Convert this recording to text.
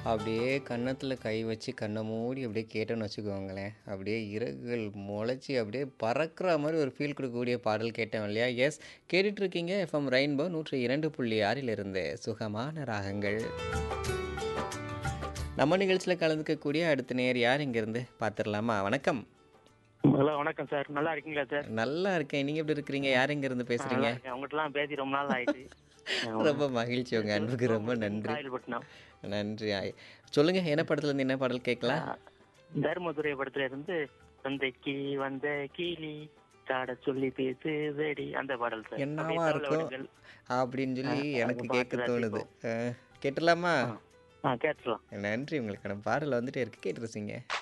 அப்படியே கன்னத்துல கை வச்சு கண்ண மூடி அப்படியே கேட்டோன்னு வச்சுக்கோங்களேன். அப்படியே இறகுகள் மொளச்சு அப்படியே பறக்கிற மாரி ஒரு ஃபீல் குடுக்கக்கூடிய பாடல் கேட்டோம் இல்லையா? எஸ் கேட்டுட்ருக்கீங்க எஃப்எம் ரெயின்போ 102.6 இலிருந்து சுகமான ராகங்கள். நம்ம நிகழ்ச்சியில கலந்துக்கக்கூடிய அடுத்த நேயர் யார் இங்கேருந்து பார்த்துரலாமா? வணக்கம். ஹலோ வணக்கம் சார் நல்லா இருக்கீங்களா சார் நல்லா இருக்கேன். நீங்க எப்படி இருக்கிறீங்க? யார் எங்கேருந்து நல்லா பேசுறீங்க? இருக்கேன் உங்கள்கிட்டலாம் பேசி ரொம்ப நாள் ஆயிடுச்சு ரொம்ப மகிழ்ச்சி. உங்க அன்புக்கு ரொம்ப நன்றி. காயல்பட்டினம் நன்றி. ஆய் சொல்லுங்க என்ன படத்துலேருந்து என்ன பாடல் கேட்கலாம்? தர்மதுரை படத்துல இருந்து சந்தைக்கு வந்த கிளி சாட சொல்லி பேசுதடி அந்த பாடல் சார் என்னவா அப்படியே தவளை இருக்கும்? வடிகள். அப்படின்னு சொல்லி ஆ, எனக்கு அந்த கேட்க பாட்டு தோணுது. ரசிப்போம். அ கேட்டுடலாமா? ஆ கேட்டுலாம் நன்றி. உங்களுக்கான பாடல் வந்துட்டே இருக்கு. கேட்டு ரசிங்க.